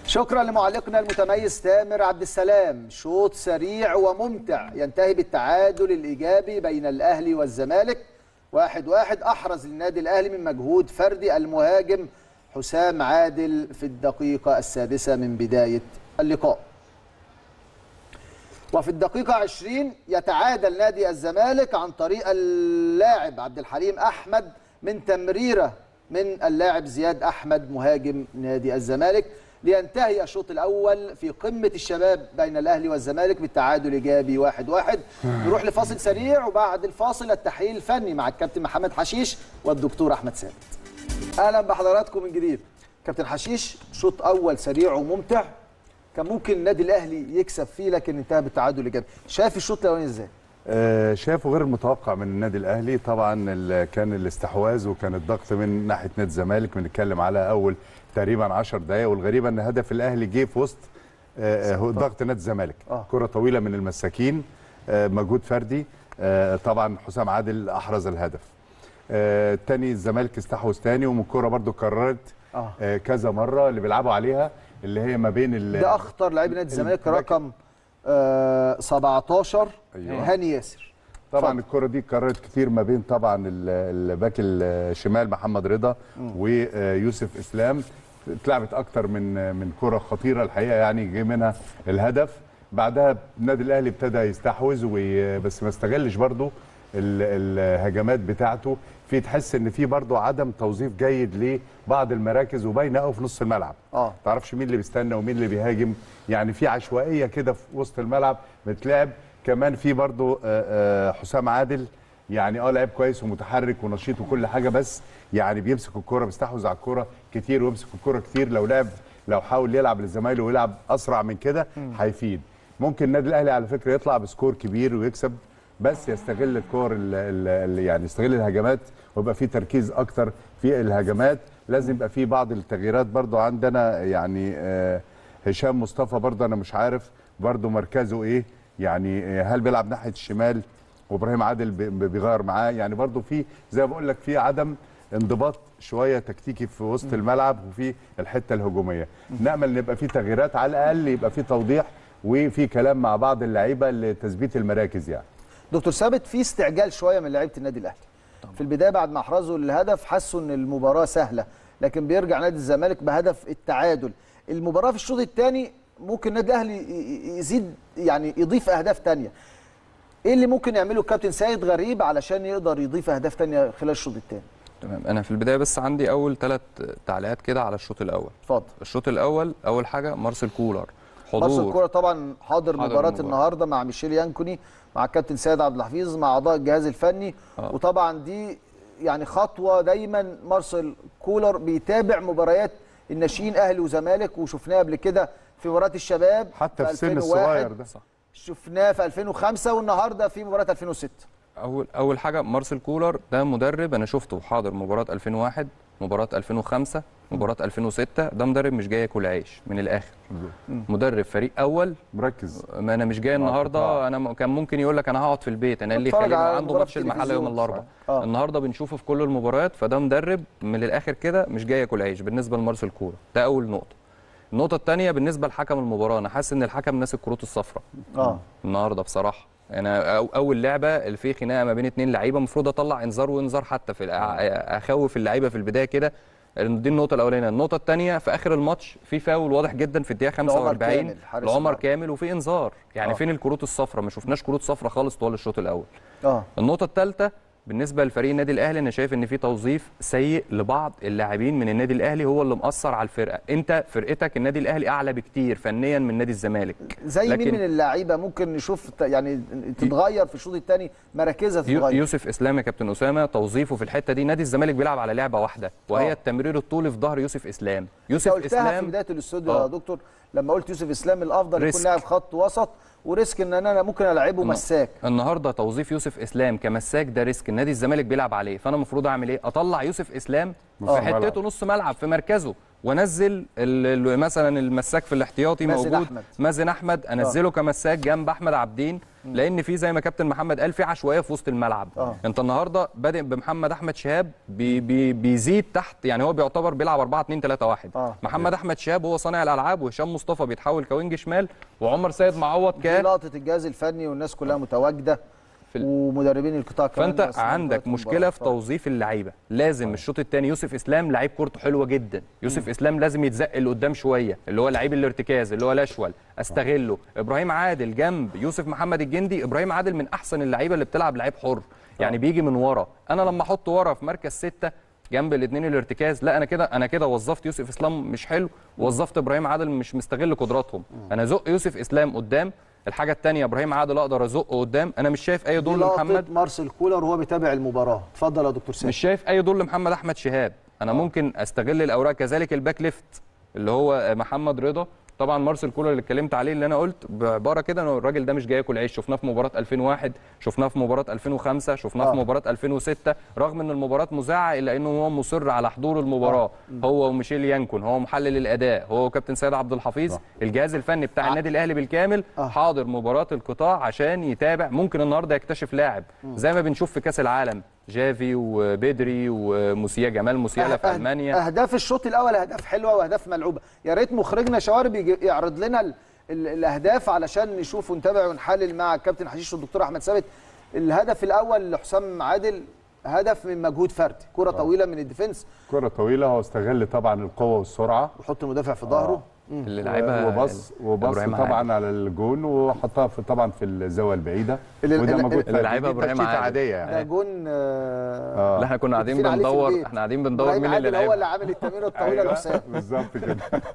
شكرا لمعلقنا المتميز تامر عبد السلام شوط سريع وممتع ينتهي بالتعادل الايجابي بين الاهلي والزمالك واحد واحد احرز للنادي الاهلي من مجهود فردي المهاجم حسام عادل في الدقيقه السادسه من بدايه اللقاء وفي الدقيقة 20 يتعادل نادي الزمالك عن طريق اللاعب عبد الحليم أحمد من تمريرة من اللاعب زياد أحمد مهاجم نادي الزمالك لينتهي الشوط الأول في قمة الشباب بين الأهلي والزمالك بالتعادل إيجابي واحد واحد نروح لفاصل سريع وبعد الفاصل التحليل الفني مع الكابتن محمد حشيش والدكتور أحمد ثابت أهلا بحضراتكم من جديد كابتن حشيش شوط أول سريع وممتع كان ممكن النادي الاهلي يكسب فيه لكن انتهى بالتعادل الايجابي شايف الشوط الاولاني ازاي آه، شافه غير المتوقع من النادي الاهلي طبعا ال- كان الاستحواذ وكان الضغط من ناحيه نادي الزمالك بنتكلم على اول تقريبا 10 دقائق والغريبه ان هدف الاهلي جه في وسط آه، هو ضغط نادي الزمالك آه. كره طويله من المساكين آه، مجهود فردي آه، طبعا حسام عادل احرز الهدف آه، تاني الزمالك استحوذ تاني ومن كره برده كررت آه. آه، كذا مره اللي بيلعبوا عليها اللي هي ما بين ال- ده اخطر لعيب نادي الزمالك الباك- رقم آه 17 أيوة. هاني ياسر طبعا اتفضل. الكره دي اتكررت كتير ما بين طبعا ال- الباك الشمال محمد رضا ويوسف اسلام اتلعبت اكتر من من كره خطيره الحقيقه يعني جه منها الهدف بعدها النادي الاهلي ابتدى يستحوذ وي- بس ما استغلش برضو ال- الهجمات بتاعته في تحس ان في برضو عدم توظيف جيد لبعض المراكز وباينه قوي في نص الملعب اه تعرفش مين اللي بيستنى ومين اللي بيهاجم يعني في عشوائيه كده في وسط الملعب بتلعب كمان في برضو آه، آه، حسام عادل يعني اه لعيب كويس ومتحرك ونشيط وكل حاجه بس يعني بيمسك الكوره بيستحوذ على الكوره كتير ويمسك الكوره كتير لو لعب لو حاول يلعب لزمايله ويلعب اسرع من كده هيفيد ممكن النادي الاهلي على فكره يطلع بسكور كبير ويكسب بس يستغل الكور ال- ال- ال- يعني يستغل الهجمات ويبقى في تركيز اكتر في الهجمات لازم يبقى في بعض التغييرات برضو عندنا يعني آه، هشام مصطفى برضو انا مش عارف برضو مركزه ايه يعني آه، هل بيلعب ناحيه الشمال وابراهيم عادل بي- بي- بيغير معاه يعني برضو في زي ما بقول لك في عدم انضباط شويه تكتيكي في وسط الملعب وفي الحته الهجوميه نامل ان يبقى في تغييرات على الاقل يبقى في توضيح وفي كلام مع بعض اللعيبه لتثبيت المراكز يعني دكتور ثابت في استعجال شويه من لعيبه النادي الاهلي في البدايه بعد ما احرزوا الهدف حسوا ان المباراه سهله لكن بيرجع نادي الزمالك بهدف التعادل المباراه في الشوط الثاني ممكن النادي الاهلي ي- ي- يزيد يعني يضيف اهداف تانية ايه اللي ممكن يعمله الكابتن سيد غريب علشان يقدر يضيف اهداف تانية خلال الشوط الثاني تمام انا في البدايه بس عندي اول ثلاث تعليقات كده على الشوط الاول اتفضل الشوط الاول اول حاجه مارسيل كولر مارسيل حضور الكوره طبعا حاضر, حاضر مباراه المباراة. النهارده مع ميشيل يانكوني مع الكابتن سيد عبد الحفيظ مع اعضاء الجهاز الفني آه. وطبعا دي يعني خطوه دايما مارسيل كولر بيتابع مباريات الناشئين اهلي وزمالك وشفناه قبل كده في مباراه الشباب حتى في السن 2001 الصغير ده صح شفناه في 2005 والنهارده في مباراه 2006 اول اول حاجه مارسيل كولر ده مدرب انا شفته حاضر مباراه 2001 مباراه 2005 مباراه 2006 ده مدرب مش جاي ياكل عيش من الاخر مدرب فريق اول مركز ما انا مش جاي النهارده قطاع. انا م- كان ممكن يقول لك انا هقعد في البيت انا اللي اتفرج يخليني على عنده المباراة ماتش في المحله التلفزيون. يوم الاربعاء آه. النهارده بنشوفه في كل المباريات فده مدرب من الاخر كده مش جاي ياكل عيش بالنسبه لمارسيل كولر ده اول نقطه النقطه الثانيه بالنسبه لحكم المباراه انا حاسس ان الحكم ناسي الكروت الصفراء اه النهارده بصراحه انا أو اول لعبه اللي في خناقه ما بين اتنين لعيبه المفروض اطلع انذار وانذار حتى في الع- اخوف اللعيبه في البدايه كده دي النقطه الاولانيه النقطه الثانيه في اخر الماتش في فاول واضح جدا في الدقيقه لعمر 45 كامل، حارس لعمر المرمى. كامل وفي انذار يعني آه. فين الكروت الصفراء ما شفناش كروت صفراء خالص طوال الشوط الاول اه النقطه الثالثه بالنسبه لفريق النادي الاهلي انا شايف ان في توظيف سيء لبعض اللاعبين من النادي الاهلي هو اللي مأثر على الفرقه انت فرقتك النادي الاهلي اعلى بكتير فنيا من نادي الزمالك زي مين لكن- من اللعيبه ممكن نشوف ت- يعني تتغير في الشوط الثاني مراكزها يو- تتغير يوسف اسلام يا كابتن اسامه توظيفه في الحته دي نادي الزمالك بيلعب على لعبه واحده وهي آه. التمرير الطولي في ظهر يوسف اسلام انت يوسف قلتها في اسلام بدايه الاستوديو آه. يا دكتور لما قلت يوسف اسلام الافضل يكون ريسك. لاعب خط وسط وريسك ان انا ممكن العبه مساك النهارده توظيف يوسف اسلام كمساك ده ريسك النادي الزمالك بيلعب عليه فانا المفروض اعمل ايه اطلع يوسف اسلام نص في ملعب. حتته نص ملعب في مركزه وانزل ال- ال- مثلا المساك في الاحتياطي مازن موجود أحمد. مازن احمد انزله كمساك جنب احمد عبدين لان في زي ما كابتن محمد قال في عشوائيه في وسط الملعب آه. انت النهارده بادئ بمحمد احمد شهاب بي بي بيزيد تحت يعني هو بيعتبر بيلعب 4 2 3 1 آه. محمد احمد شهاب هو صانع الالعاب وهشام مصطفى بيتحول كوينج شمال وعمر سيد معوض دي ك لقطه الجهاز الفني والناس كلها متواجده في ال- ومدربين القطاع كمان فانت أثناء عندك مباراة مشكله المباراة. في توظيف اللعيبه لازم الشوط الثاني يوسف اسلام لعيب كورته حلوه جدا يوسف اسلام لازم يتزق لقدام شويه اللي هو لعيب الارتكاز اللي هو الاشول استغله ابراهيم عادل جنب يوسف محمد الجندي ابراهيم عادل من احسن اللعيبه اللي بتلعب لعيب حر يعني بيجي من ورا انا لما احط ورا في مركز ستة جنب الاثنين الارتكاز لا انا كده انا كده وظفت يوسف اسلام مش حلو ووظفت ابراهيم عادل مش مستغل قدراتهم انا زق يوسف اسلام قدام الحاجه الثانيه ابراهيم عادل اقدر ازقه قدام انا مش شايف اي دي دور لقطه لمحمد مارسيل كولر وهو بيتابع المباراه اتفضل يا دكتور سامي مش شايف اي دور لمحمد احمد شهاب انا ممكن استغل الاوراق كذلك الباك ليفت اللي هو محمد رضا طبعا مارسيل كولر اللي اتكلمت عليه اللي انا قلت بعباره كده انه الراجل ده مش جاي ياكل عيش شفناه في مباراه 2001 شفناه في مباراه 2005 شفناه آه. في مباراه 2006 رغم ان المباراه مذاعه الا انه هو مصر على حضور المباراه هو وميشيل يانكون هو محلل الاداء هو وكابتن سيد عبد الحفيظ الجهاز الفني بتاع النادي الاهلي بالكامل آه. حاضر مباراه القطاع عشان يتابع ممكن النهارده يكتشف لاعب زي ما بنشوف في كاس العالم جافي وبدري وموسيا جمال موسيالا في أه- المانيا اهداف الشوط الاول اهداف حلوه واهداف ملعوبه يا ريت مخرجنا شوارب يجي- يعرض لنا ال ال الاهداف علشان نشوف ونتابع ونحلل مع الكابتن حشيش والدكتور احمد ثابت الهدف الاول لحسام عادل هدف من مجهود فردي كره طويله من الديفنس كره طويله هو استغل طبعا القوه والسرعه وحط المدافع في ظهره اللي لعبها وبص وبص إبراهيم عادل. طبعا على الجون وحطها في طبعا في الزاويه البعيده اللي- وده اللي- مجهود اللي فردي. لعبها دي إبراهيم تشتيتة عادل. عاديه ده يعني جون آه آه. لا احنا كنا قاعدين متفقين عليه في بندور البيت. احنا قاعدين بندور إبراهيم مين اللي عادل هو اللي لعبها عامل التمريره الطويله أيوة، لحسام بالظبط كده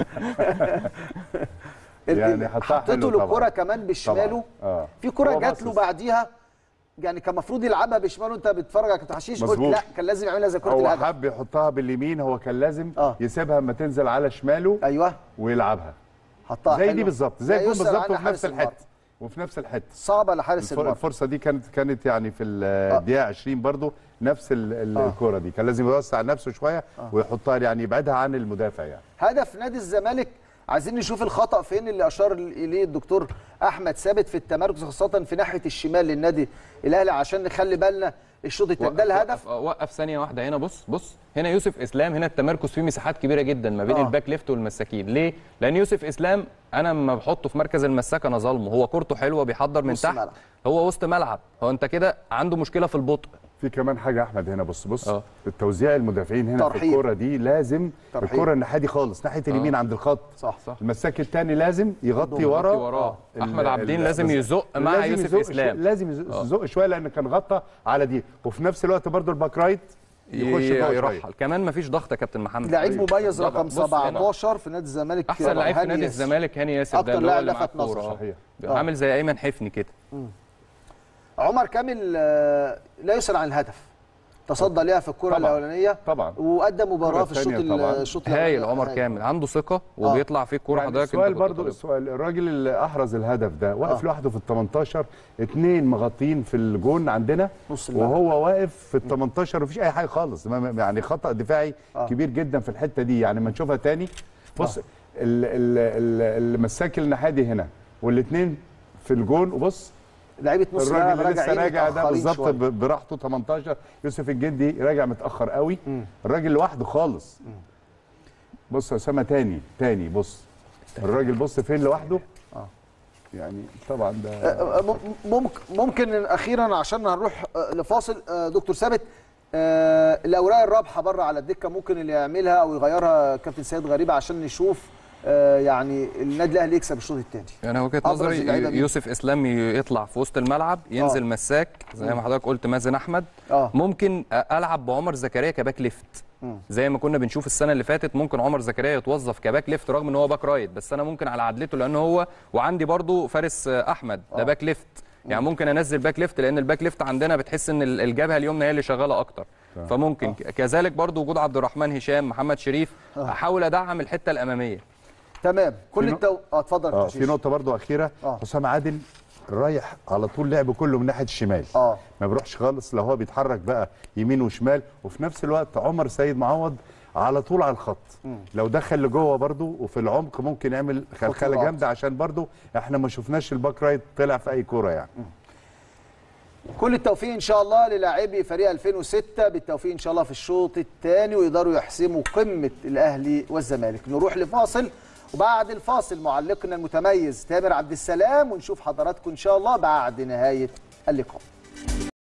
ال- يعني حطها حطيته حلو له طبعاً. كرة كمان بشماله اه في كرة هو جات له باصص. بعديها يعني كان المفروض يلعبها بشماله انت بتتفرج على كابتن حشيش قلت مظبوط. لا كان لازم يعملها زي كرة هو الهدف حب يحطها باليمين هو كان لازم آه. يسيبها اما تنزل على شماله ايوه ويلعبها حطها زي حلوة. دي بالظبط لا زي الجون يسأل بالظبط عنها وفي حارس نفس المرمى. الحته وفي نفس الحته صعبة لحارس الفر- المرمى الفرصه دي كانت كانت يعني في الدقيقه 20 برضو نفس ال- ال- آه. الكوره دي كان لازم يوسع نفسه شويه ويحطها يعني يبعدها عن المدافع يعني هدف نادي الزمالك عايزين نشوف الخطأ فين اللي أشار إليه الدكتور أحمد ثابت في التمركز خاصة في ناحية الشمال للنادي الأهلي عشان نخلي بالنا الشوط التاني ده الهدف وقف, وقف ثانيه واحده هنا بص بص هنا يوسف اسلام هنا التمركز فيه مساحات كبيره جدا ما بين آه. آه. الباك ليفت والمساكين ليه لان يوسف اسلام انا لما بحطه في مركز المساك انا ظالمه هو كورته حلوه بيحضر من نص تحت ملعب. هو وسط ملعب هو انت كده عنده مشكله في البطء في كمان حاجه يا احمد هنا بص بص آه. التوزيع المدافعين هنا في ترحيب. الكوره دي لازم ترحيب. الكوره الناحيه دي خالص ناحيه اليمين عند الخط صح صح. المساك الثاني لازم يغطي يغطي ورا وراه. ال- أحمد عبدين ال- لازم بس- يزق مع لازم يوسف يزق إسلام. شوية- لازم يزق يزق شويه لان كان غطى على دي وفي نفس الوقت برضو الباك رايت يخش جوه شويه يرحل كمان مفيش ضغط يا كابتن محمد لعيب مميز ضغط. رقم بص هنا. 17 في نادي الزمالك احسن لعيب في هاني نادي ياسر. الزمالك هاني ياسر أكتر ده اللي هو لاعب اللي معاه لفت نظر. الكوره صحيح. آه. عامل زي ايمن حفني كده عمر كامل آه، لا يسأل عن الهدف تصدى ليها في الكرة طبعاً. الأولانية طبعا وأدى مباراة في الكرة الشوط التانية ال- طبعاً. الشوط هايل الأولاني. عمر هايل. كامل عنده ثقه وبيطلع فيه الكوره يعني حضرتك السؤال انت كنت برضو طالبها. السؤال الراجل اللي احرز الهدف ده واقف آه. لوحده في ال 18 اثنين مغطين في الجون عندنا نص الملعب. وهو واقف في ال 18 مفيش اي حاجه خالص ما- ما- يعني خطا دفاعي آه. كبير جدا في الحته دي يعني ما نشوفها تاني بص ال- ال- ال- المساك الناحيه دي هنا والاثنين في الجون وبص لعيبة نص الراجل الملعب اللي لسه راجعين راجع ده متأخرين بالظبط شوية. ب- براحته 18 يوسف الجدي راجع متاخر قوي الراجل لوحده خالص بص يا اسامه تاني تاني بص الراجل بص فين لوحده يعني طبعا ده آه، م- ممكن ممكن اخيرا عشان هنروح آه، لفاصل آه، دكتور ثابت آه، الاوراق الرابحه بره على الدكه ممكن اللي يعملها او يغيرها كابتن سيد غريب عشان نشوف آه، يعني النادي الاهلي يكسب الشوط الثاني يعني وجهه أبرز نظري اللعيبة مين؟ يوسف اسلام يطلع في وسط الملعب ينزل آه. مساك زي ما حضرتك قلت مازن احمد اه ممكن العب بعمر زكريا كباك ليفت مم. زي ما كنا بنشوف السنه اللي فاتت ممكن عمر زكريا يتوظف كباك ليفت رغم ان هو باك رايت بس انا ممكن على عدلته لان هو وعندي برضو فارس احمد ده آه. باك ليفت يعني ممكن انزل باك ليفت لان الباك ليفت عندنا بتحس ان ال- الجبهه اليمنى هي اللي شغاله اكتر فممكن ك- كذلك برضو وجود عبد الرحمن هشام محمد شريف احاول ادعم الحته الاماميه تمام كل في نق- التو... اه اتفضل يا اه كابتن في شيش. نقطه برضو اخيره آه. حسام عادل رايح على طول لعب كله من ناحيه الشمال اه ما بيروحش خالص لو هو بيتحرك بقى يمين وشمال وفي نفس الوقت عمر سيد معوض على طول على الخط لو دخل لجوه برضو وفي العمق ممكن يعمل خلخله خطوات. جامده عشان برضو احنا ما شفناش الباك رايت طلع في اي كوره يعني كل التوفيق ان شاء الله للاعبي فريق 2006 بالتوفيق ان شاء الله في الشوط الثاني ويقدروا يحسموا قمه الاهلي والزمالك نروح لفاصل وبعد الفاصل معلقنا المتميز تامر عبد السلام ونشوف حضراتكم ان شاء الله بعد نهايه اللقاء